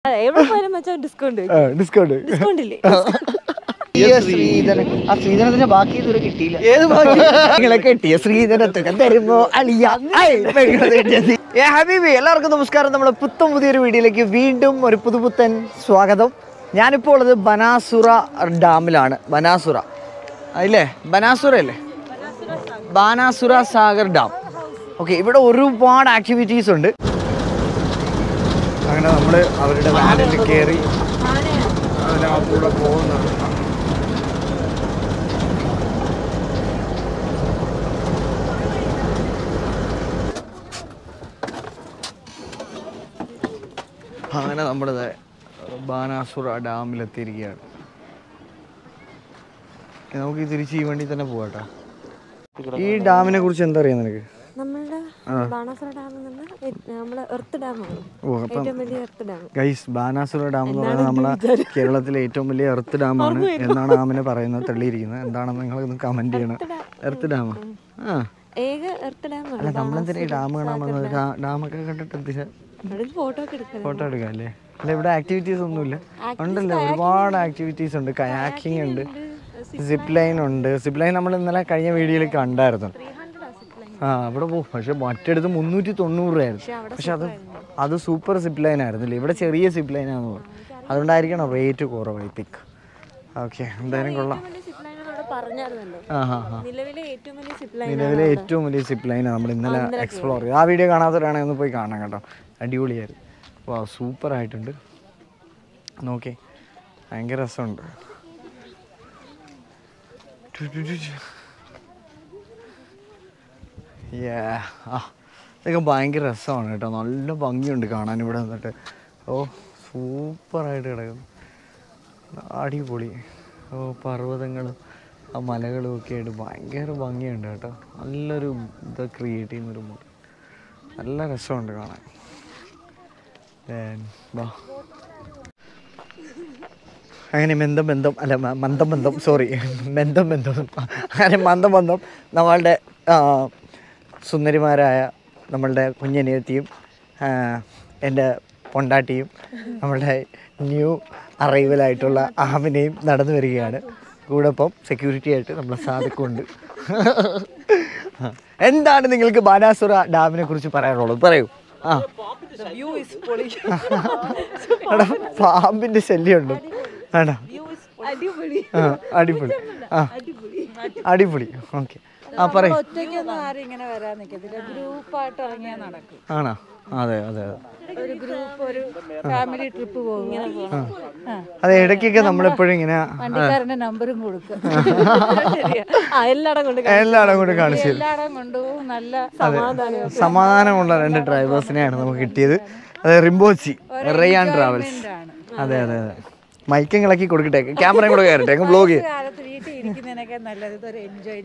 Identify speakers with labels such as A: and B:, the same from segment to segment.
A: എവിടെ പോയാലും മച്ചാൻ ഡിസ്കൗണ്ട്
B: ഡിസ്കൗണ്ട്
A: ഡിസ്കൗണ്ട് ഇല്ലേ
B: ശ്രീധരൻ ആ ശ്രീധരത്തിന്റെ ബാക്കി ഇതുവരെ കിട്ടിയില്ല ഏത് ബാക്കി നിങ്ങളെ കിട്ടിയ ശ്രീധരത്തൊക്കെ തരുമ്പോ അളിയ ഐ, പെങ്ങളെ കിട്ടിയത്. ഏ ഹബീബി എല്ലാവർക്കും നമസ്കാരം നമ്മുടെ പുത്തം പുതിയൊരു വീഡിയോയിലേക്ക് വീണ്ടും ഒരു പുതുപുത്തൻ സ്വാഗതം ഞാനിപ്പോൾ ഉള്ളത് ബനാസുറ ഡാമിലാണ് ബനാസുറ ഇല്ലേ ബനാസുര അല്ലേ ബാനാസുര സാഗർ ഡാം ഓക്കെ ഇവിടെ ഒരുപാട് ആക്ടിവിറ്റീസ് ഉണ്ട് അങ്ങനെ നമ്മൾ അവരുടെ വാനിൽ കയറി അതിനകത്തൂടെ പോകുന്നതാണ് അങ്ങനെ നമ്മൾ ബാനാസുര ഡാമിലെത്തിയിരിക്കുകയാണ് നമുക്ക് തിരിച്ച് ഈ വണ്ടി തന്നെ പോവാട്ടോ ഈ ഡാമിനെ കുറിച്ച് എന്താ അറിയാം നിനക്ക്
A: നമ്മളുടെ ബാണാസുര ഡാമിൽ നിന്ന് ഏ- നമ്മളെ എർത്ത് ഡാമാണ്
B: ഓ അപ്പം
A: ഏറ്റവും വലിയ earth dam
B: guys Banasura dam എന്ന് പറയുന്നത് നമ്മളെ കേരളത്തിലെ ഏറ്റവും വലിയ എർത്ത് ഡാമാണ് എന്നാണ് ആമിനെ പറയുന്നത് തള്ളിയിരിക്കുന്നത് എന്താണെന്ന് നിങ്ങൾ കമന്റ് ചെയ്യണം എർത്ത് ഡാം ആ
A: ഏക എർത്ത് ഡാമാണ്
B: അല്ല നമ്മളെന്തിനാ ഈ ഡാം കാണാൻ വന്നത് ഡാ- ഡാമൊക്കെ കണ്ടിട്ട് എന്തിനാ
A: അവിടെ ഫോട്ടോ ഒക്കെ എടുക്കണം
B: ഫോട്ടോ എടുക്കാം അല്ലേ അല്ല ഇവിടെ ആക്ടിവിറ്റീസ് ഒന്നുമില്ല ഉണ്ടല്ലോ ഒരുപാട് ആക്ടിവിറ്റീസ് ഉണ്ട് കയാക്കിംഗ് ഉണ്ട് സിപ്പ് ലൈൻ ഉണ്ട് സിപ്പ് ലൈൻ നമ്മൾ ഇന്നലെ കഴിഞ്ഞ വീഡിയോയിൽ കണ്ടായിരുന്നു ആ അവിടെ പോകും പക്ഷെ മറ്റടുത്ത് മുന്നൂറ്റി തൊണ്ണൂറ് രൂപയായിരുന്നു പക്ഷെ അത് അത് സൂപ്പർ സിപ്പ് ലൈൻ ആയിരുന്നില്ല ഇവിടെ ചെറിയ സിപ്പ് ലൈൻ ആണെന്ന് പറഞ്ഞു അതുകൊണ്ടായിരിക്കണം റേറ്റ് കുറവായി പിക്ക് ഓക്കെ എന്തായാലും കൊള്ളാം
A: സിപ്പ് ലൈൻ അവിടെ പറഞ്ഞായിരുന്നല്ലോ
B: ആ ഹാ ഹാ
A: നിലവിലെ ഏറ്റവും വലിയ സിപ്പ് ലൈൻ
B: നിലവിലെ ഏറ്റവും വലിയ സിപ്പ് ലൈനാണ് നമ്മൾ ഇന്നലെ എക്സ്പ്ലോർ ചെയ്ത് ആ വീഡിയോ കാണാത്തവരാണെങ്കിൽ ഒന്ന് പോയി കാണാം കേട്ടോ അടിപൊളിയായിരുന്നു വാ സൂപ്പർ ആയിട്ടുണ്ട് നോക്കി ഭയങ്കര രസമുണ്ട് ടു ടു ടു ടു. Yeah. ആ ഇതൊക്കെ ഭയങ്കര രസമാണ് കേട്ടോ നല്ല ഭംഗിയുണ്ട് കാണാൻ ഇവിടെ നിന്നിട്ട് ഓ സൂപ്പറായിട്ട് കിടക്കുന്നു അടിപൊളി ഓ പർവ്വതങ്ങളും ആ മലകളും ഒക്കെ ആയിട്ട് ഭയങ്കര ഭംഗിയുണ്ട് കേട്ടോ നല്ലൊരു ഇത് ക്രിയേറ്റ് ചെയ്യുന്നൊരു മൂഡ് നല്ല രസമുണ്ട് കാണാൻ Then, വാ അങ്ങനെ മെന്തം ബന്ധം അല്ല മ- മന്ദം ബന്ധം സോറി ബന്ധം ബന്ധം അങ്ങനെ മന്ദം ബന്ധം നമ്മളുടെ ആ, സുന്ദരിമാരായ നമ്മളുടെ കുഞ്ഞനിയത്തിയും ആ, എൻ്റെ പൊണ്ടാട്ടിയും നമ്മളുടെ ന്യൂ അറൈവലായിട്ടുള്ള ആമിനെയും നടന്നു വരികയാണ് കൂടെ ഇപ്പം സെക്യൂരിറ്റി ആയിട്ട് നമ്മളെ സാധിക്കുന്നുണ്ട് എന്താണ് നിങ്ങൾക്ക് ബാനാസുര ഡാമിനെ കുറിച്ച് പറയാനുള്ളത് പറയൂ ആ എടാ, പാമ്പിന്റെ ശല്യമുണ്ട് ആണോ
A: അടിപൊളി
B: ആ അടിപൊളി ആ അടിപൊളി ഓക്കെ ആ പറയൂ
C: ഒറ്റയ്ക്കൊന്നും ആരും ഇങ്ങനെ വരാൻ നിൽക്കത്തില്ല ഗ്രൂപ്പായിട്ട് ഇറങ്ങിയാൽ നടക്കും
B: ആണോ അതെ അതെ അതെ
C: ഒരു ഗ്രൂപ്പ് ഒരു ഫാമിലി ട്രിപ്പ് പോകും ആ.
B: അതെ ഇടയ്ക്കൊക്കെ നമ്മളെപ്പോഴും ഇങ്ങനെ
C: വണ്ടിക്കാരന്റെ നമ്പറും കൊടുക്കും
A: ആ എല്ലായിടം കൊണ്ട്
B: എല്ലായിടം കൂടെ കാണിച്ചു തരും.
C: എല്ലായിടം കൊണ്ടുപോകും നല്ല
A: സമാധാനം
B: സമാധാനമുള്ള രണ്ട് ഡ്രൈവേഴ്സിനെയാണ് നമുക്ക് കിട്ടിയത് അതെ റിംബോച്ചി റെയാൻ ട്രാവൽസ്
C: ആണ്
B: അതെ അതെ അതെ മൈക്കും ഇളക്കി കൊടുക്കട്ടെ ക്യാമറയും കൂടെ കയറട്ടെ അങ്ങ് ബ്ലോഗ് ചെയ്യും
C: കാലത്ത് വീട്ടിൽ ഇരിക്കുന്നതിനൊക്കെ നല്ലത് ഇതൊരു എൻജോയ്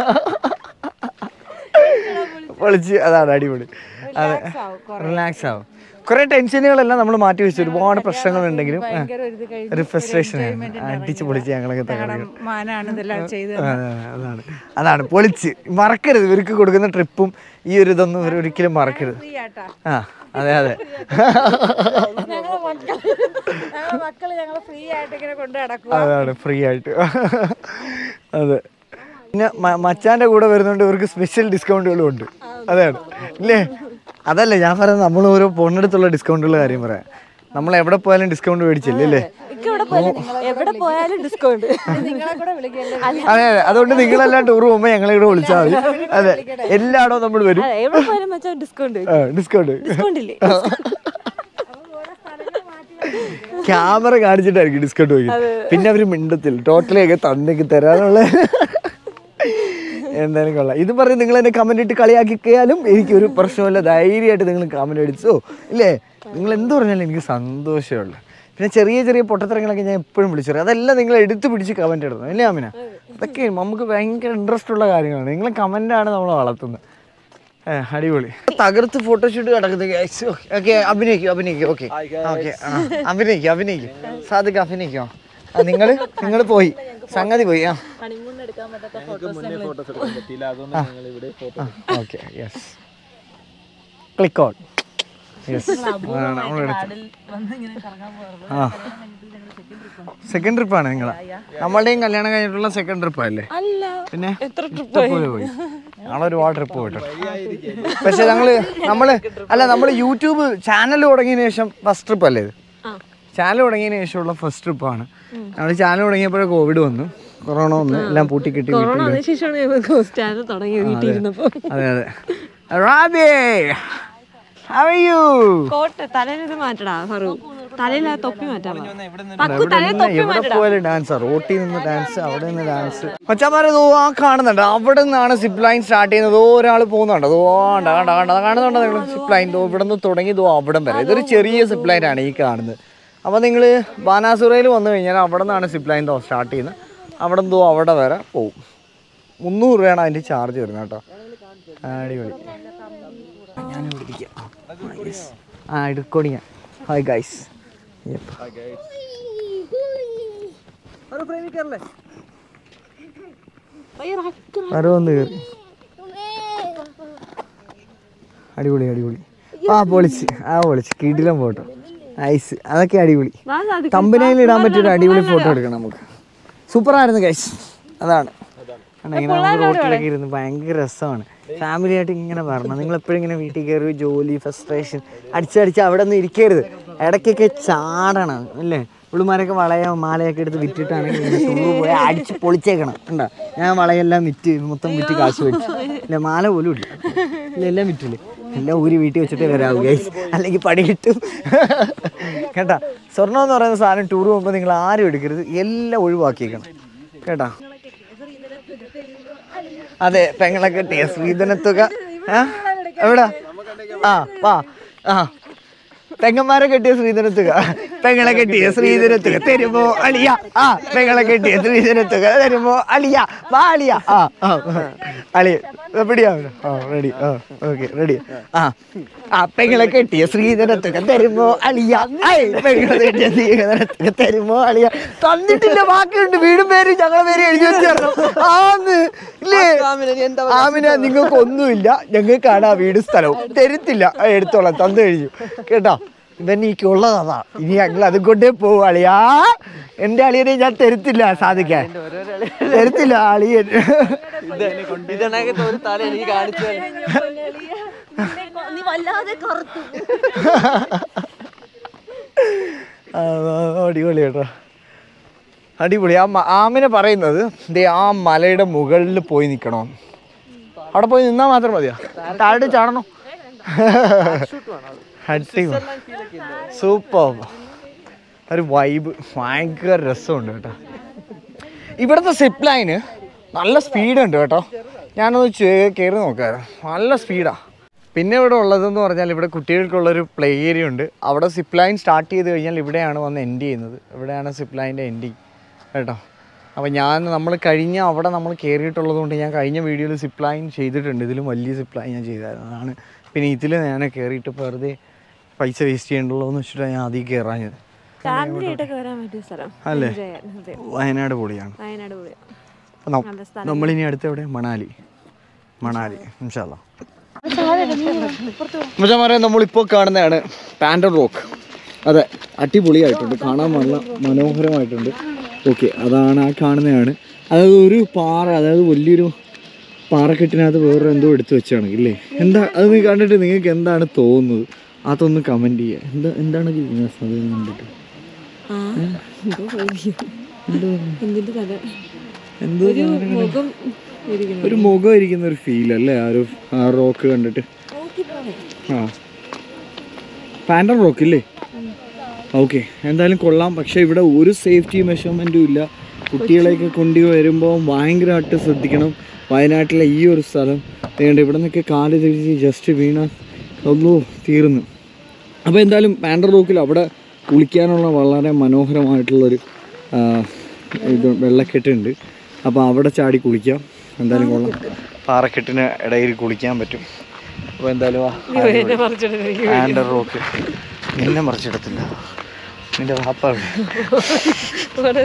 B: പൊളിച്ച് അതാണ് അടിപൊളി അതെ റിലാക്സ് ആവും കുറെ ടെൻഷനുകളെല്ലാം നമ്മൾ മാറ്റി വെച്ചു ഒരുപാട് പ്രശ്നങ്ങളുണ്ടെങ്കിലും ആ,
C: ഭയങ്കര ഒരു ഇത് കഴിഞ്ഞ്
B: ഒരു ഫ്രസ്ട്രേഷൻ അടിച്ച് പൊളിച്ച് ഞങ്ങളൊക്കെ തകർക്കും
C: മാനാണ് ഇതെല്ലാം ചെയ്ത്
B: അതെ, അതാണ് അതാണ് പൊളിച്ച് മറക്കരുത് ഇവർക്ക് കൊടുക്കുന്ന ട്രിപ്പും ഈ ഒരു ഇതൊന്നും ഇവർ ഒരിക്കലും മറക്കരുത്
C: ഫ്രീ ആട്ടാ
B: ആ അതെ അതെ
C: ഞങ്ങളെ മക്കള് ഞങ്ങളെ മക്കള് ഞങ്ങളെ ഫ്രീ ആയിട്ട് ഇങ്ങനെ കൊണ്ട് നടക്കും
B: അതാണ് ഫ്രീ ആയിട്ട് അതെ പിന്നെ മ- മച്ചാന്റെ കൂടെ വരുന്നോണ്ട് ഇവർക്ക് സ്പെഷ്യൽ ഡിസ്കൗണ്ടുകളും ഉണ്ട് അതാണ് ഇല്ലേ അതല്ല ഞാൻ പറയുന്നത് നമ്മൾ ഓരോ പൊണ്ണെടുത്തുള്ള ഡിസ്കൗണ്ടുള്ള കാര്യം പറയാം നമ്മൾ എവിടെ പോയാലും ഡിസ്കൗണ്ട് മേടിച്ചില്ലേ അല്ലേ
A: ഇക്ക് എവിടെ പോയാലും എവിടെ പോയാലും ഡിസ്കൗണ്ട്
C: നിങ്ങളെ കൂടെ വിളിക്കല്ലേ
B: അതെ അതെ അതുകൊണ്ട് നിങ്ങളെല്ലാം ടൂർ പോകുമ്പോൾ ഞങ്ങളെ ഇവിടെ വിളിച്ചാൽ മതി അതെ എല്ലായിടവും നമ്മൾ വരും
A: എവിടെ പോയാലും മച്ചാൻ ഡിസ്കൗണ്ട്
B: ഡിസ്കൗണ്ട്
A: ഡിസ്കൗണ്ട് ഇല്ലേ
B: ക്യാമറ കാണിച്ചിട്ടായിരിക്കും ഡിസ്കൗണ്ട് വയ്ക്കുന്നത് പിന്നെ അവര് മിണ്ടത്തില്ല ടോട്ടലി ഒക്കെ തന്നേക്ക് തരാനുള്ള എന്തായാലും കൊള്ളാം ഇത് പറഞ്ഞ് നിങ്ങൾ എന്നെ കമന്റ് ഇട്ട് കളിയാക്കിയാലും എനിക്കൊരു പ്രശ്നമില്ല ധൈര്യമായിട്ട് നിങ്ങൾ കമന്റ് അടിച്ചോ ഇല്ലേ നിങ്ങൾ എന്ത് പറഞ്ഞാലും എനിക്ക് സന്തോഷമുള്ളു പിന്നെ ചെറിയ ചെറിയ പൊട്ടത്തരങ്ങളൊക്കെ ഞാൻ എപ്പോഴും വിളിച്ചു പറയും അതെല്ലാം നിങ്ങൾ എടുത്ത് പിടിച്ച് കമന്റ് ഇടണം അല്ലേ അമിന അതൊക്കെ നമുക്ക് ഭയങ്കര ഇൻട്രസ്റ്റ് ഉള്ള കാര്യങ്ങളാണ് നിങ്ങളെ കമന്റാണ് നമ്മൾ വളർത്തുന്നത് ഏ, അടിപൊളി തകർത്ത് ഫോട്ടോഷൂട്ട് കിടക്കുന്നത് ഓക്കെ അഭിനയിക്കും അഭിനയിക്കും ഓക്കെ ഓക്കെ അഭിനയിക്കും അഭിനയിക്കും സാധിക്കും അഭിനയിക്കോ നിങ്ങൾ നിങ്ങൾ പോയി സംഗതി പോയി ആ
A: ഹണിമൂൺ എടുക്കാൻ പറ്റാത്ത photos
B: okay yes click on yes നമ്മളെടുത്ത്
C: കാടിൽ വന്ന് ഇങ്ങനെ കറങ്ങാൻ പോകാറുള്ളത്
B: ആ സെക്കൻഡ് ട്രിപ്പാണ് നിങ്ങൾ നമ്മളുടെയും കല്യാണം കഴിഞ്ഞിട്ടുള്ള സെക്കൻഡ് ട്രിപ്പ് അല്ലേ
A: അല്ല
B: പിന്നെ
A: എത്ര
B: ഇഷ്ടംപോലെ പോയി ഞങ്ങൾ ഒരുപാട് ട്രിപ്പ് പോയിട്ടുണ്ട് പക്ഷെ ഞങ്ങള് നമ്മള് അല്ല നമ്മൾ യൂട്യൂബ് ചാനൽ തുടങ്ങിയതിന് ശേഷം ഫസ്റ്റ് ട്രിപ്പ് അല്ലേ ഇത്
A: ആ
B: ചാനൽ തുടങ്ങിയതിന് ശേഷമുള്ള ഫസ്റ്റ് ട്രിപ്പാണ് ഞങ്ങൾ ചാനൽ തുടങ്ങിയപ്പോഴേ കോവിഡ് വന്നു കൊറോണ വന്നു എല്ലാം പൂട്ടി കിട്ടി
A: കൊറോണ അതിന് ശേഷമാണ് സ്റ്റാൻഡ് തുടങ്ങി വീട്ടിൽ ഇരുന്നപ്പോ
B: അതെ അതെ റാബേ ഹൗ ആർ യു
A: കോട്ട് തലയിൽ ഇത് മാറ്റടാ ഫറു തലയിൽ ആ തൊപ്പി മാറ്റാൻ പക്കു തലയിൽ തൊപ്പി
B: എവിടെ പോയാലും ഡാൻസ് റോട്ടിൽ നിന്ന് ഡാൻസ് അവിടെ നിന്ന് ഡാൻസ് മച്ചാമാരെ ദോ ആ കാണുന്നുണ്ട് അവിടെ നിന്നാണ് സിപ്പ് ലൈൻ സ്റ്റാർട്ട് ചെയ്യുന്നത് ദോ ഒരാൾ പോകുന്നുണ്ട് ദോ കണ്ട കണ്ട കണ്ട കാണുന്നുണ്ടോ നിങ്ങൾ സിപ്പ് ലൈൻ ദോ ഇവിടെ നിന്ന് തുടങ്ങി ദോ അവിടം വരെ ഇതൊരു ചെറിയ സിപ്പ് ലൈൻ ആണ് ഈ കാണുന്നത് അപ്പോൾ നിങ്ങൾ ബാനാസുറയിൽ വന്നു കഴിഞ്ഞാൽ അവിടെ നിന്നാണ് സിപ്പ് ലൈൻ ദോ സ്റ്റാർട്ട് ചെയ്യുന്നത് അവിടെ ദോ അവിടെ വരെ പോവും മുന്നൂറ് രൂപയാണ് അതിൻ്റെ ചാർജ് വരുന്നത് കേട്ടോ അടിപൊളി ഞാൻ പിടിപ്പിക്കാം ആ എടുക്കോടിയാ ഹായ് ഗൈസ് വരവ് വന്ന് കയറി അടിപൊളി അടിപൊളി ആ പൊളിച്ച് ആ പൊളിച്ച് കിടിലം ഫോട്ടോ ഐസ് അതൊക്കെ അടിപൊളി തമ്പനയിൽ ഇടാൻ പറ്റിയൊരു അടിപൊളി ഫോട്ടോ എടുക്കണം നമുക്ക് സൂപ്പർ ആയിരുന്നു ഗൈസ് അതാണ് കാരണം ഇങ്ങനെ നമുക്ക് റോട്ടിലൊക്കെ ഇരുന്ന് ഭയങ്കര രസമാണ് ഫാമിലി ആയിട്ട് ഇങ്ങനെ വരണം നിങ്ങൾ എപ്പോഴും ഇങ്ങനെ വീട്ടിൽ കയറി ജോലി ഫ്രസ്ട്രേഷൻ അടിച്ചടിച്ച് അവിടെ ഒന്നും ഇരിക്കരുത് ഇടയ്ക്കൊക്കെ ചാടണം അല്ലേ പുള്ളിമാരൊക്കെ വളയോ മാലയൊക്കെ എടുത്ത് വിറ്റിട്ടാണെങ്കിൽ ഇങ്ങനെ ടൂറ് പോയി അടിച്ച് പൊളിച്ചേക്കണം ഉണ്ടോ ഞാൻ വളയെല്ലാം വിറ്റ് മൊത്തം വിറ്റ് കാശ് മേടിച്ചു ഇല്ല മാല പോലും ഇല്ല ഇല്ല എല്ലാം വിറ്റില്ലേ എല്ലാം ഊരി വീട്ടിൽ വെച്ചിട്ടേ വരാവൂ ഗൈസ് അല്ലെങ്കിൽ പണി കിട്ടും കേട്ടാ സ്വർണ്ണം എന്ന് പറയുന്ന സാധനം ടൂർ പോകുമ്പോൾ നിങ്ങൾ ആരും എടുക്കരുത് എല്ലാം ഒഴിവാക്കിയേക്കണം കേട്ടാ അതെ പെങ്ങളെ കെട്ടിയ ശ്രീധനത്തുക ആ? എവിടാ ആ വാ ആ പെങ്ങന്മാരെ കെട്ടിയ ശ്രീധനത്തുക പെങ്ങളെ കെട്ടിയ ശ്രീധനത്തുക തരുമോ അളിയ ആ പെങ്ങളെ കെട്ടിയ ശ്രീധനത്തുക തരുമോ അളിയ വാ അളിയ ആ ആ അളിയ പിടിയാ ആ റെഡി ആ ഓക്കെ റെഡി ആ ആ പെങ്ങളെ കെട്ടിയ ശ്രീധനത്തുക തരുമോ അളിയ ഐ പെങ്ങളെ കെട്ടിയ ശ്രീധനത്തുക തരുമോ അളിയ തന്നിട്ടില്ല ബാക്കിയുണ്ട് വീടും പേരും ഞങ്ങളെ പേര് എഴുതി വെച്ചു ആന്ന് ഇല്ലേ ആമിന നിങ്ങൾക്ക് ഒന്നുമില്ല ഞങ്ങൾക്കാണ് ആ വീട് സ്ഥലവും തരുത്തില്ല ആ, എടുത്തോളാം തന്നു കഴിഞ്ഞു കേട്ടോ ഇവൻ എനിക്കുള്ളത് അതാ ഇനി ഞങ്ങൾ അതും കൊണ്ടേ പോവും അളിയാ എന്റെ അളിയനെ ഞാൻ തരുത്തില്ല സാധിക്കാൻ തരുത്തില്ല അളിയൻ
D: ഒരു തല എനിക്ക് കാണിച്ചു
C: നീ വല്ലാതെ കറുത്തു
B: ആ, ആ, അടിപൊളി കേട്ടോ അടിപൊളി ആ മ- ആമിനെ പറയുന്നത് ദേ ആ മലയുടെ മുകളിൽ പോയി നിൽക്കണോ അവിടെ പോയി നിന്നാൽ മാത്രം മതിയോ താഴെ ചാടണോ അടിപൊളി സൂപ്പർ ഒരു വൈബ് ഭയങ്കര രസമുണ്ട് കേട്ടോ ഇവിടുത്തെ സിപ്പ് ലൈന് നല്ല സ്പീഡുണ്ട് കേട്ടോ ഞാനൊന്ന് ചെ- കയറി നോക്കാറ് നല്ല സ്പീഡാ പിന്നെ ഇവിടെ ഉള്ളതെന്ന് പറഞ്ഞാൽ ഇവിടെ കുട്ടികൾക്കുള്ളൊരു പ്ലേ ഏരിയ ഉണ്ട് അവിടെ സിപ്പ് ലൈൻ സ്റ്റാർട്ട് ചെയ്ത് കഴിഞ്ഞാൽ ഇവിടെയാണ് വന്ന് എൻഡ് ചെയ്യുന്നത് ഇവിടെയാണ് സിപ്പ് ലൈൻ്റെ എൻഡിങ് കേട്ടോ അപ്പോൾ ഞാൻ നമ്മൾ കഴിഞ്ഞ അവിടെ നമ്മൾ കയറിയിട്ടുള്ളത് കൊണ്ട് ഞാൻ കഴിഞ്ഞ വീഡിയോയിൽ സിപ്പ് ലൈൻ ചെയ്തിട്ടുണ്ട് ഇതിലും വലിയ സിപ്പ് ലൈൻ ഞാൻ ചെയ്തായിരുന്നു അതാണ് പിന്നെ ഇതിൽ ഞാൻ കയറിയിട്ട് വെറുതെ പൈസ വേസ്റ്റ് ചെയ്യണ്ടല്ലോ എന്ന് വെച്ചിട്ടാണ് ഞാൻ അതിൽ കയറാഞ്ഞത്
A: ഫാമിലി ആയിട്ടൊക്കെ വരാൻ പറ്റിയ സ്ഥലം
B: അല്ലേ
A: Enjoy ചെയ്യാൻ. അതെ
B: വയനാട് പൊളിയാണ്
A: വയനാട് പോയി
B: അപ്പം നം-
A: നല്ല സ്ഥലം.
B: നമ്മളിനി അടുത്ത് എവിടെ മണാലി മണാലി ഇൻഷാല്ല മച്ചാമാരെ നമ്മളിപ്പോൾ കാണുന്നതാണ് പാൻഡർ റോക്ക് അതെ അടിപൊളിയായിട്ടുണ്ട് കാണാൻ നല്ല മനോഹരമായിട്ടുണ്ട് ഓക്കെ അതാണ് ആ കാണുന്നതാണ് അതായത് ഒരു പാറ അതായത് വലിയൊരു പാറക്കെട്ടിനകത്ത് വേറെ എന്തോ എടുത്തു വെച്ചാണ് ഇല്ലേ എന്താ അത് നീ കണ്ടിട്ട് നിങ്ങൾക്ക് എന്താണ് തോന്നുന്നത് അതൊന്ന് കമൻറ്റ് ചെയ്യുക എന്താ എന്താണ് ചെയ്യുന്നത് അത് കണ്ടിട്ട്
A: ആ എന്തോ പോയി. എന്തിന്റെ കഥ
B: എന്തോ
A: ഒരു മുഖം ഇരിക്കുന്നു
B: ഒരു മുഖം ഇരിക്കുന്ന ഒരു ഫീൽ അല്ലേ ആ ഒരു ആ റോക്ക് കണ്ടിട്ട് ആ പാൻഡർ റോക്ക് ഇല്ലേ ഓക്കെ എന്തായാലും കൊള്ളാം പക്ഷേ ഇവിടെ ഒരു സേഫ്റ്റി മെഷർമെൻറ്റും ഇല്ല കുട്ടികളെയൊക്കെ കൊണ്ടു വരുമ്പോൾ ഭയങ്കരമായിട്ട് ശ്രദ്ധിക്കണം വയനാട്ടിലെ ഈ ഒരു സ്ഥലം വേണ്ട ഇവിടെ നിന്നൊക്കെ കാല് തിരിച്ച് ജസ്റ്റ് വീണ ഒന്നു തീർന്നു അപ്പോൾ എന്തായാലും പാൻഡർ റോക്കിൽ അവിടെ കുളിക്കാനുള്ള വളരെ മനോഹരമായിട്ടുള്ളൊരു ആ, ഇത് വെള്ളക്കെട്ടുണ്ട് അപ്പോൾ അവിടെ ചാടി കുളിക്കാം എന്തായാലും കൊള്ളാം പാറക്കെട്ടിന് ഇടയിൽ കുളിക്കാൻ പറ്റും അപ്പോൾ എന്തായാലും ആ
A: എന്നെ മറിച്ചിട്ട്
B: പാൻഡർ റോക്ക് നിന്നെ മറിച്ചിടത്തില്ല നിന്റെ വാപ്പ എവിടെ?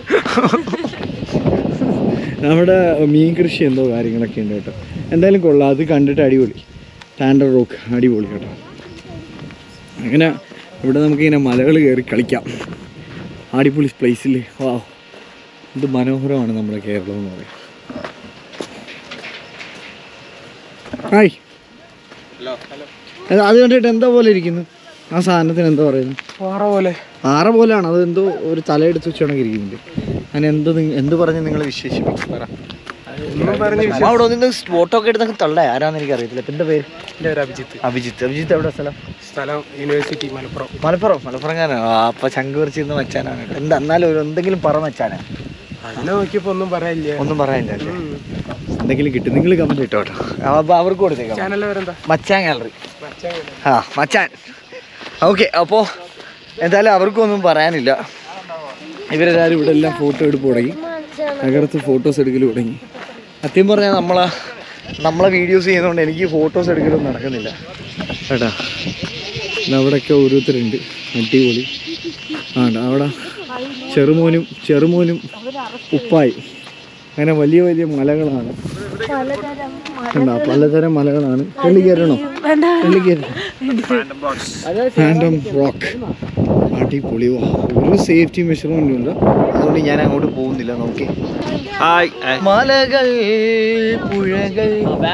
B: നമ്മുടെ മീൻ കൃഷി എന്തോ കാര്യങ്ങളൊക്കെ ഉണ്ട് കേട്ടോ എന്തായാലും കൊള്ളാം അത് കണ്ടിട്ട് അടിപൊളി പാൻഡർ റോക്ക് അടിപൊളി കേട്ടോ അങ്ങനെ ഇവിടെ നമുക്കിങ്ങനെ മലകൾ കയറി കളിക്കാം അടിപൊളി പ്ലേസിൽ വാ ഇത് മനോഹരമാണ് നമ്മുടെ കേരളം എന്ന് പറയുന്നത് ഹായ് അത് അത് കണ്ടിട്ട് എന്താ പോലെ ഇരിക്കുന്നു ആ സാധനത്തിന് എന്താ പറയുന്നത്
D: പാറ പോലെ
B: പാറ പോലെയാണ് അത് എന്തോ ഒരു തലയെടുത്ത് വെച്ചാണെങ്കിൽ ഇരിക്കുന്നുണ്ട് അങ്ങനെ എന്തോ നിങ്ങ- എന്ത് പറഞ്ഞ് നിങ്ങൾ വിശേഷിപ്പിക്കും പറ
D: ഒന്നും പറഞ്ഞ്
B: അമ്മ അവിടെ ഒന്ന് ഫോട്ടോ ഒക്കെ എടുത്തൊക്കെ തള്ളേ ആരാന്ന് എനിക്ക് അറിയത്തില്ല ഇപ്പം എൻ്റെ പേര്
D: എൻ്റെ ഒരു അഭിജിത്ത്
B: അഭിജിത്ത് അഭിജിത്ത് എവിടെ സ്ഥലം
D: സ്ഥലം യൂണിവേഴ്സിറ്റി മലപ്പുറം
B: മലപ്പുറം മലപ്പുറംകാരനാണ് ആ അപ്പൊ ചങ്ക് പറിച്ചിരുന്ന മച്ചാനാണ് കേട്ടോ. എന്താ എന്നാലും ഒരു എന്തെങ്കിലും പറ മച്ചാനാ
D: അതിനെ നോക്കിയപ്പോ ഒന്നും പറയാനില്ല
B: ഒന്നും പറയാനില്ല അല്ലേ എന്തെങ്കിലും കിട്ടും നിങ്ങൾ കമന്റ് ഇട്ടോ കേട്ടോ അപ്പൊ അവർക്ക് കൊടുത്തേക്കാം
D: ചാനലിൽ വരെന്താ
B: മച്ചാൻ ഗാലറി ആ മച്ചാൻ ഓക്കെ അപ്പോൾ എന്തായാലും അവർക്കൊന്നും പറയാനില്ല ഇവരെല്ലാവരും ഇവിടെ എല്ലാം ഫോട്ടോ എടുപ്പ് തുടങ്ങി നഗരത്ത് ഫോട്ടോസ് എടുക്കൽ തുടങ്ങി സത്യം പറഞ്ഞാൽ നമ്മളെ നമ്മളെ വീഡിയോസ് ചെയ്യുന്നതുകൊണ്ട് എനിക്ക് ഫോട്ടോസ് എടുക്കലൊന്നും നടക്കുന്നില്ല കേട്ടാ ഇന്ന് അവിടെയൊക്കെ ഓരോരുത്തരുണ്ട് അടിപൊളി ആ അവിടെ ചെറുമോനും ചെറുമോനും ഉപ്പായി അങ്ങനെ വലിയ വലിയ മലകളാണ് കണ്ടോ പലതരം മലകളാണ് വെള്ളി കയറണോ വെള്ളി കയറണോ റാൻഡം റോക്ക് അടിപൊളി വാ. ഒരു സേഫ്റ്റി മെഷർമെന്റും ഇല്ല അതുകൊണ്ട് ഞാൻ അങ്ങോട്ട് പോകുന്നില്ല നോക്കി മലകൾ പുഴകൾ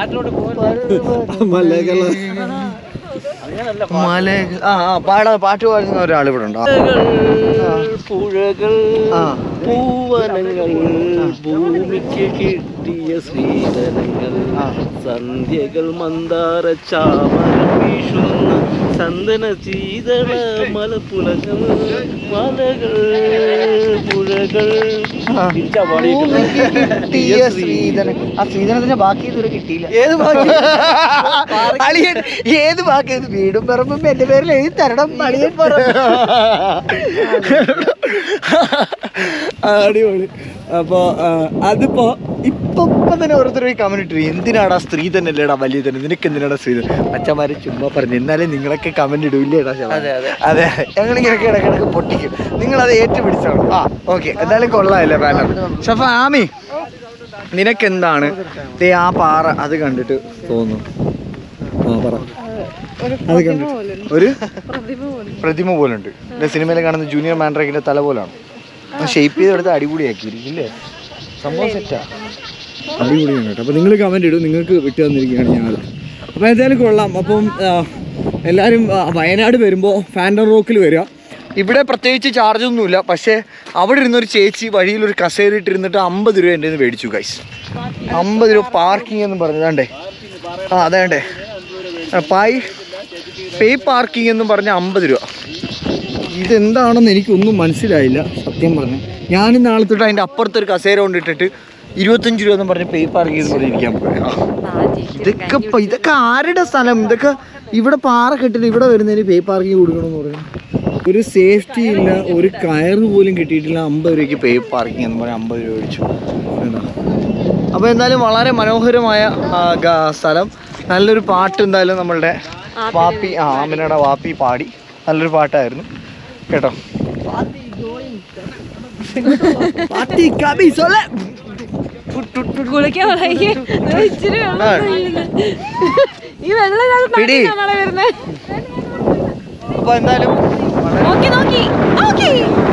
B: മലകൾ മലകൾ ആ ആ പാടാ പാട്ട് പാടുന്ന ഒരാൾ ഇവിടെ ഉണ്ടോ
E: പുഴകൾ
B: ആ
E: പൂവനങ്ങൾ ഭൂമിക്ക് കിട്ടിയ ശ്രീധനങ്ങൾ
B: ആ.
E: സന്ധ്യകൾ മന്ദാര ചാമരം വീശുന്ന ചന്ദന ചീതള മലപ്പുലകൾ മലകൾ പുഴകൾ തിരിച്ചാ പാടിയിട്ടുള്ളത്.
B: കിട്ടിയ ശ്രീധരൻ ആ ശ്രീധരത്തിന്റെ ബാക്കി ഇതുവരെ കിട്ടിയില്ല ഏത് ബാക്കി അളിയൻ ഏത് ബാക്കി ഇത് വീടും പറമ്പും എന്റെ പേരിൽ എഴുതി തരണം അളിയൻ അടിപൊളി അപ്പൊ ആ, അതിപ്പോ ഇപ്പൊ ഇപ്പൊ തന്നെ ഓരോരുത്തർ കമന്റ് ഇട്ടു എന്തിനാടാ സ്ത്രീ തന്നെ അല്ലേടാ വലിയ തന്നെ നിനക്ക് എന്തിനാടാ സ്ത്രീ അച്ഛന്മാര് ചുമ്മാ പറഞ്ഞു എന്നാലും നിങ്ങളൊക്കെ കമന്റ് ഇടൂല്ലേടാ അതെ അതെ അതെ ഞങ്ങൾ ഇങ്ങനെയൊക്കെ ഇടക്കിടക്ക് പൊട്ടിക്കും നിങ്ങൾ അത് ഏറ്റുപിടിച്ചാണ് ആ ഓക്കെ എന്തായാലും കൊള്ളാമല്ലേ പാലം ഷഫ ആമി നിനക്കെന്താണ് ദേ ആ പാറ അത് കണ്ടിട്ട് തോന്നുന്നു ആ പറ അത് കണ്ടിട്ട് ഒരു പ്രതിമ പോലെ ഉണ്ട് സിനിമയിൽ കാണുന്ന ജൂനിയർ മാൻഡ്രേക്കിന്റെ തല പോലാണ് ഷേപ്പ് ചെയ്തെടുത്ത് അടിപൊളിയാക്കിയിരിക്കും ഇല്ലേ സംഭവം സെറ്റാ അടിപൊളിയാണ് കേട്ടോ അപ്പോൾ നിങ്ങൾ കമൻറ്റ് ഇടും നിങ്ങൾക്ക് വിട്ടു തന്നിരിക്കുകയാണ് ഞാൻ അപ്പോൾ എന്തായാലും കൊള്ളാം അപ്പം ആ, എല്ലാവരും ആ, വയനാട് വരുമ്പോൾ ഫാൻഡർ റോക്കിൽ വരിക ഇവിടെ പ്രത്യേകിച്ച് ചാർജ് ഒന്നുമില്ല പക്ഷേ അവിടെ ഇരുന്നൊരു ചേച്ചി വഴിയിൽ ഒരു കസേര ഇട്ടിരുന്നിട്ട് അമ്പത് രൂപ എൻ്റെ മേടിച്ചു ഗൈസ് അമ്പത് രൂപ പാർക്കിംഗ് എന്ന് പറഞ്ഞതാണ്ടേ ആ അതേണ്ടേ പായ് പേ പാർക്കിംഗ് എന്നും പറഞ്ഞ അമ്പത് രൂപ ഇതെന്താണെന്ന് എനിക്കൊന്നും മനസ്സിലായില്ല സത്യം പറഞ്ഞു ഞാൻ നാളെ തൊട്ട് അതിൻ്റെ അപ്പുറത്തൊരു കസേര കൊണ്ടിട്ടിട്ട് ഇരുപത്തഞ്ച് രൂപ എന്ന് പറഞ്ഞ് പേ പാർക്ക് ചെയ്ത് പറഞ്ഞ് ഇരിക്കാൻ പോയി ആ. ഇതൊക്കെ ഇപ്പൊ- ഇതൊക്കെ ആരുടെ സ്ഥലം ഇതൊക്കെ ഇവിടെ പാറ കെട്ടിട്ട് ഇവിടെ വരുന്നതിന് പേ പാർക്കിംഗ് കൊടുക്കണമെന്ന് പറയുന്നു ഒരു സേഫ്റ്റി ഇല്ല ഒരു കയറ് പോലും കിട്ടിയിട്ടില്ല അമ്പത് രൂപയ്ക്ക് പേ പാർക്കിംഗ് എന്ന് പറഞ്ഞാൽ അമ്പത് രൂപ മേടിച്ചു കണ്ടോ? അപ്പോൾ എന്തായാലും വളരെ മനോഹരമായ ആ, ഗ- സ്ഥലം നല്ലൊരു പാട്ട് എന്തായാലും നമ്മളുടെ വാപ്പി ആ ആമിനയുടെ വാപ്പി പാടി നല്ലൊരു പാട്ടായിരുന്നു കേട്ടോ പാട്ടി കബി സൊല്ലെ
A: കുളിക്കാൻ തുടങ്ങി. ദേ ഇച്ചിരി വെള്ളം ഒഴിയുന്നു. ഈ വെള്ളം ഇതിനകത്ത്
B: പിടി.
A: മണ്ണിലാണോ വരുന്നത്
B: അപ്പോൾ എന്തായാലും
A: നോക്കി നോക്കി നോക്കി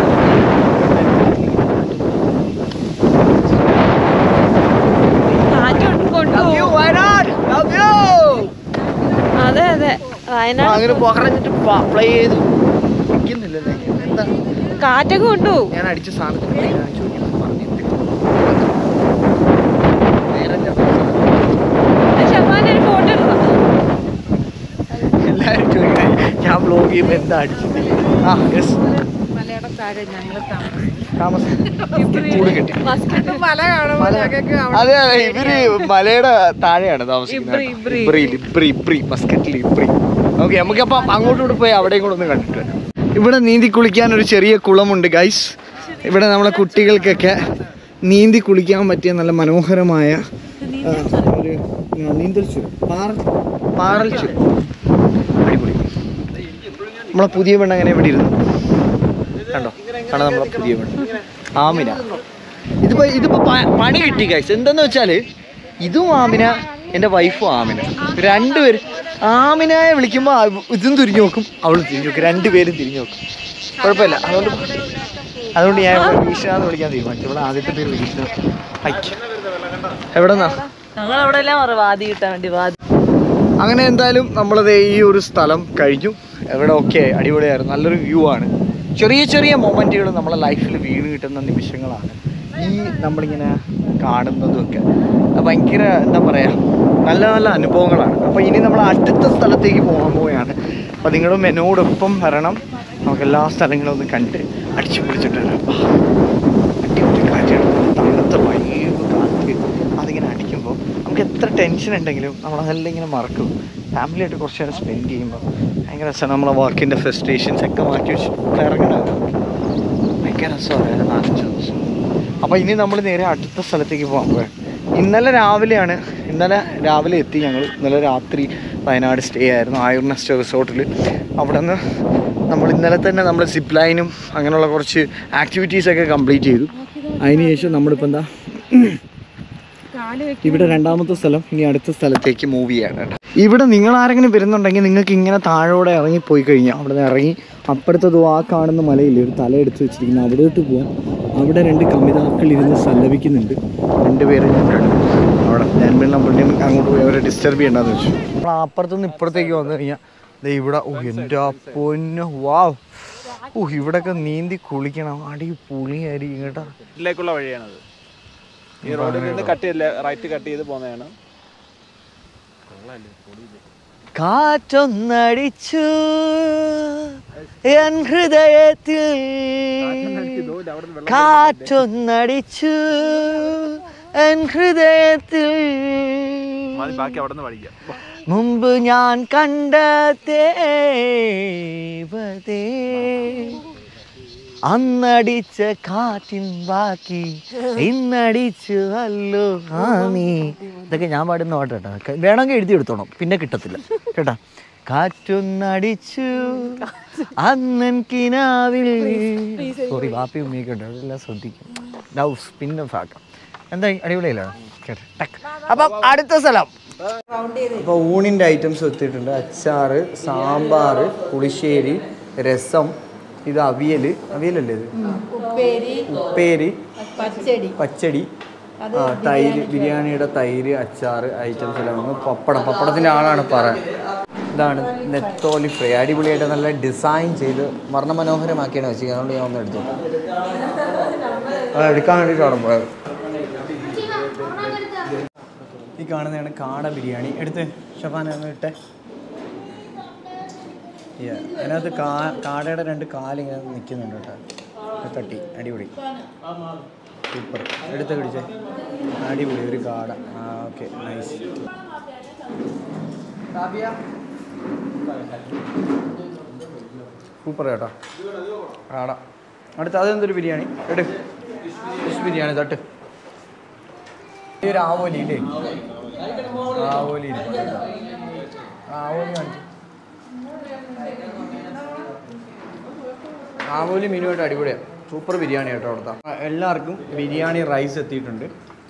A: കാറ്റൊട്ടും കൊണ്ടുപോകും
B: വയനാട് love you.
A: അതെ അതെ
B: ആ,
A: വയനാട്
B: അങ്ങനെ പറഞ്ഞിട്ട് പ്ലേ ചെയ്തു നിൽക്കുന്നില്ലല്ലേ എന്താ
A: കാറ്റൊക്കെ കൊണ്ടുപോകും
B: ഞാൻ അടിച്ച സാധനത്തിന് പേരാണ് ചോദിക്കുന്നത് പറഞ്ഞിട്ട് നേരെ ഞാൻ
A: ഷഫാന്റെ ഒരു ഫോട്ടോ എടുക്കാം
B: എല്ലാവരും ചോദിക്കുന്നത് ഞാൻ ബ്ലോഗ് ചെയ്യുമ്പോൾ എന്താ അടിച്ചിട്ടില്ല ആ യെസ്
C: മലയുടെ താഴെ ഞങ്ങൾ
B: താമസം കൂട് കെട്ടി
C: താമസിക്കും മല കാണുമ്പോൾ ഞങ്ങൾക്ക്
B: അതെ അതെ ഇവര് മലയുടെ താഴെയാണ് താമസിക്കുന്നത്
A: Ibri, Ibri.
B: Ibri Ibri Ibri മസ്കറ്റിൽ ഇബ്രി ഓക്കെ നമുക്കപ്പം അങ്ങോട്ടുകൂടെ പോയി അവിടെയും കൂടെ ഒന്ന് കണ്ടിട്ട് വരാം ഇവിടെ നീന്തി കുളിക്കാൻ ഒരു ചെറിയ കുളമുണ്ട് ഗൈസ് ഇവിടെ നമ്മളെ കുട്ടികൾക്കൊക്കെ നീന്തി കുളിക്കാൻ പറ്റിയ നല്ല മനോഹരമായ ആ, ഒരു ആ, നീന്തൽ ചുരം പാറ പാറൽ ചുരം അടിപൊളി നമ്മളെ പുതിയ പെണ്ണ് അങ്ങനെ ഇവിടെ ഇരുന്നു കണ്ടോ കാണാം നമ്മളെ പുതിയ പെണ്ണ് ആമിന ഇതിപ്പോ ഇതിപ്പോ പ- പണി കിട്ടി ഗൈസ് എന്തെന്ന് വെച്ചാല് ഇതും ആമിന എൻ്റെ വൈഫും ആമിന രണ്ടുപേരും ആമിനായെ വിളിക്കുമ്പോൾ ഇതും തിരിഞ്ഞു നോക്കും അവളും തിരിഞ്ഞു നോക്കും രണ്ടുപേരും തിരിഞ്ഞു നോക്കും കുഴപ്പമില്ല അതുകൊണ്ട് അതുകൊണ്ട് ഞാൻ ഇവിടെ വീഷ എന്ന് വിളിക്കാൻ തീരുമാനിച്ചു ഇവിടെ ആദ്യത്തെ പേര് വീഷ ഹൈക്ക് എവിടെന്നാ
A: ഞങ്ങൾ അവിടെ എല്ലാം വാതി കിട്ടാൻ വേണ്ടി വാതി
B: അങ്ങനെ എന്തായാലും നമ്മളത് ഈ ഒരു സ്ഥലം കഴിഞ്ഞു എവിടെ ഓക്കെ അടിപൊളിയായിരുന്നു നല്ലൊരു വ്യൂ ആണ് ചെറിയ ചെറിയ മൊമെൻറ്റുകൾ നമ്മളെ ലൈഫിൽ വീണ് കിട്ടുന്ന നിമിഷങ്ങളാണ് ഈ നമ്മളിങ്ങനെ കാണുന്നതൊക്കെ അത് ഭയങ്കര എന്താ പറയുക നല്ല നല്ല അനുഭവങ്ങളാണ് അപ്പോൾ ഇനി നമ്മൾ അടുത്ത സ്ഥലത്തേക്ക് പോകാൻ പോവുകയാണ് അപ്പോൾ നിങ്ങളും എന്നോടൊപ്പം വരണം നമുക്ക് എല്ലാ സ്ഥലങ്ങളും ഒന്ന് കണ്ട് അടിച്ചു പൊളിച്ചിട്ട് വരാം. വാ. അടിപൊളി കാറ്റാണ് തണുത്ത വൈബ് കാറ്റ് അതിങ്ങനെ അടിക്കുമ്പോൾ നമുക്ക് എത്ര ടെൻഷൻ ഉണ്ടെങ്കിലും നമ്മളതെല്ലാം ഇങ്ങനെ മറക്കും ഫാമിലിയായിട്ട് കുറച്ച് നേരം സ്പെൻഡ് ചെയ്യുമ്പോൾ ഭയങ്കര രസമാണ് നമ്മളെ വർക്കിൻ്റെ ഫ്രസ്ട്രേഷൻസ് ഒക്കെ മാറ്റി വെച്ച് ഇറങ്ങണം ഭയങ്കര രസമാണ് നാലഞ്ച് ദിവസം അപ്പോൾ ഇനി നമ്മൾ നേരെ അടുത്ത സ്ഥലത്തേക്ക് പോകാൻ പോയത് ഇന്നലെ രാവിലെയാണ് ഇന്നലെ രാവിലെ എത്തി ഞങ്ങൾ ഇന്നലെ രാത്രി വയനാട് സ്റ്റേ ആയിരുന്നു ആയുർ നെസ്റ്റ് റിസോർട്ടിൽ അവിടെ നിന്ന് നമ്മൾ ഇന്നലെ തന്നെ നമ്മൾ സിപ്പ് ലൈനും അങ്ങനെയുള്ള കുറച്ച് ആക്ടിവിറ്റീസൊക്കെ കംപ്ലീറ്റ് ചെയ്തു അതിനുശേഷം നമ്മളിപ്പോൾ എന്താ ഇവിടെ രണ്ടാമത്തെ സ്ഥലം ഇനി അടുത്ത സ്ഥലത്തേക്ക് മൂവ് ചെയ്യാണ് കേട്ടോ ഇവിടെ നിങ്ങൾ ആരെങ്കിലും വരുന്നുണ്ടെങ്കിൽ നിങ്ങൾക്ക് ഇങ്ങനെ താഴോടെ ഇറങ്ങി പോയി കഴിഞ്ഞാൽ അവിടെ നിന്ന് ഇറങ്ങി അപ്പുറത്തത് ആ കാണുന്ന മലയില്ലേ ഒരു തല എടുത്ത് വെച്ചിരിക്കുന്നത് അവിടോട്ട് പോവാം അവിടെ രണ്ട് കമിതാക്കൾ ഇരുന്ന് സല്ലപിക്കുന്നുണ്ട് രണ്ടുപേരെ ഞാൻ കണ്ടു അവിടെ ഞാൻ പിന്നെ നമ്മളുടെ അങ്ങോട്ട് പോയി അവരെ ഡിസ്റ്റർബ് ചെയ്യണ്ടെന്ന് വെച്ചു നമ്മൾ അപ്പുറത്തുനിന്ന് ഇപ്പുറത്തേക്ക് വന്നു കഴിഞ്ഞാൽ ദേ ഇവിടെ ഓ എൻ്റെ പൊന്നു വാവ് ഓ ഇവിടെയൊക്കെ നീന്തി കുളിക്കണം അടി പുളിയായിരിക്കും കേട്ടോ
F: ഇതിലേക്കുള്ള വഴിയാണത് ഈ റോഡിൽ നിന്ന് കട്ട് ചെയ്ത് റൈറ്റ് കട്ട് ചെയ്ത് പോകുന്നതാണ്
B: കാറ്റൊന്നടിച്ചു എൻ ഹൃദയത്തിൽ കാറ്റൊന്നടിച്ചു എൻ ഹൃദയത്തിൽ
F: ബാക്കി അവിടെ നിന്ന് പഠിക്കാം
B: മുമ്പ് ഞാൻ കണ്ട ദേവതേ അന്നടിച്ച കാറ്റിൻ ബാക്കി ഇന്നടിച്ചു അല്ലോ ആ നീ ഇതൊക്കെ ഞാൻ പാടുന്ന പാട്ട് കേട്ടോ ക- വേണമെങ്കിൽ എഴുതി എടുത്തോണം പിന്നെ കിട്ടത്തില്ല കേട്ടാ കാറ്റൊന്നടിച്ചു അന്നൻ കിനാവിൽ സോറി വാപ്പി ഉമ്മിയൊക്കെ ഉണ്ട് അതെല്ലാം ശ്രദ്ധിക്കും ഡൗസ് പിന്നെ ഫാക്കാം എന്താ അടിപൊളിയല്ലാണ് കേട്ടോ ടക്ക്. അപ്പം അടുത്ത സ്ഥലം അപ്പോൾ ഊണിൻ്റെ ഐറ്റംസ് എത്തിയിട്ടുണ്ട് അച്ചാറ് സാമ്പാർ പുളിശ്ശേരി രസം ഇത് അവിയൽ അവിയലല്ലേ ഇത്
C: ഉപ്പേരി
B: ഉപ്പേരി
C: പച്ചടി
B: പച്ചടി ആ തൈര് ബിരിയാണിയുടെ തൈര് അച്ചാറ് ഐറ്റംസ് എല്ലാം വന്നു പപ്പടം പപ്പടത്തിൻ്റെ ആളാണ് പറ ഇതാണ് നെത്തോലി ഫ്രൈ അടിപൊളിയായിട്ട് നല്ല ഡിസൈൻ ചെയ്ത് വർണ്ണമനോഹരമാക്കിയാണ് വെച്ചത് അതുകൊണ്ട് ഞാൻ ഒന്ന് എടുത്തു അത് എടുക്കാൻ വേണ്ടിയിട്ടാണ് പോയത് ഈ കാണുന്നതാണ് കാട ബിരിയാണി എടുത്ത് ഷഫാൻ ഒന്ന് ഇട്ടെ Yeah. അതിനകത്ത് കാ കാടയുടെ രണ്ട് കാലിങ്ങനെ നിൽക്കുന്നുണ്ട് കേട്ടോ അത് തട്ടി അടിപൊളി സൂപ്പർ എടുത്ത് പിടിച്ചേ അടിപൊളി ഒരു കാട ആ ഓക്കെ നൈസ് സൂപ്പർ കേട്ടോ കാട അടുത്ത അതെന്തൊരു ബിരിയാണി എടു ഫിഷ് ബിരിയാണി തട്ട് ഈ ഒരു ആവോലി ഇല്ലേ ആവോലി ഇരിപ്പുണ്ട് കേട്ടോ. ആവോലി കാണിച്ചു ആവോലി മീനുമായിട്ട് അടിപൊളിയാണ് സൂപ്പർ ബിരിയാണി കേട്ടോ അവിടുത്തെ ആ, എല്ലാവർക്കും ബിരിയാണി റൈസ് എത്തിയിട്ടുണ്ട്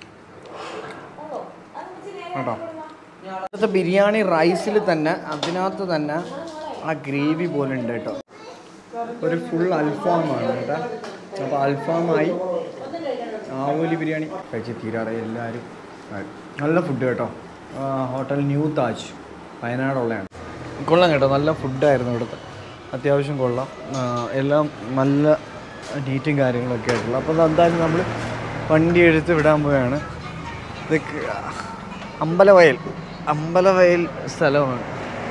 B: കേട്ടോ അവിടുത്തെ ബിരിയാണി റൈസിൽ തന്നെ അതിനകത്ത് തന്നെ ആ ഗ്രേവി പോലെ ഉണ്ട് കേട്ടോ ഒരു ഫുൾ അൽഫാമാണ് കേട്ടോ അപ്പോൾ അൽഫാമായി ആവോലി ബിരിയാണി കഴിച്ച് തീരാറെ എല്ലാവരും ആ, നല്ല ഫുഡ് കേട്ടോ ആ, ഹോട്ടൽ ന്യൂ താജ് വയനാടുള്ളതാണ് കൊള്ളാം കേട്ടോ നല്ല ഫുഡായിരുന്നു ഇവിടുത്തെ അത്യാവശ്യം കൊള്ളാം ആ, എല്ലാം നല്ല നീറ്റും കാര്യങ്ങളൊക്കെ ആയിട്ടുള്ള അപ്പോൾ എന്തായാലും നമ്മൾ വണ്ടി എടുത്ത് വിടാൻ പോവുകയാണ് ഇതൊക്കെ അമ്പലവയൽ അമ്പലവയൽ സ്ഥലമാണ്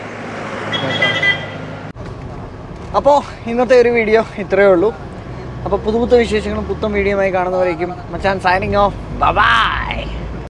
B: അപ്പോൾ ഇന്നത്തെ ഒരു വീഡിയോ ഇത്രയേ ഉള്ളൂ അപ്പോൾ പുതു പുത്ത വിശേഷങ്ങളും പുത്തൻ വീഡിയോയുമായി കാണുന്നവരേക്കും മച്ചാൻ സൈനിങ് ഓഫ് ബൈ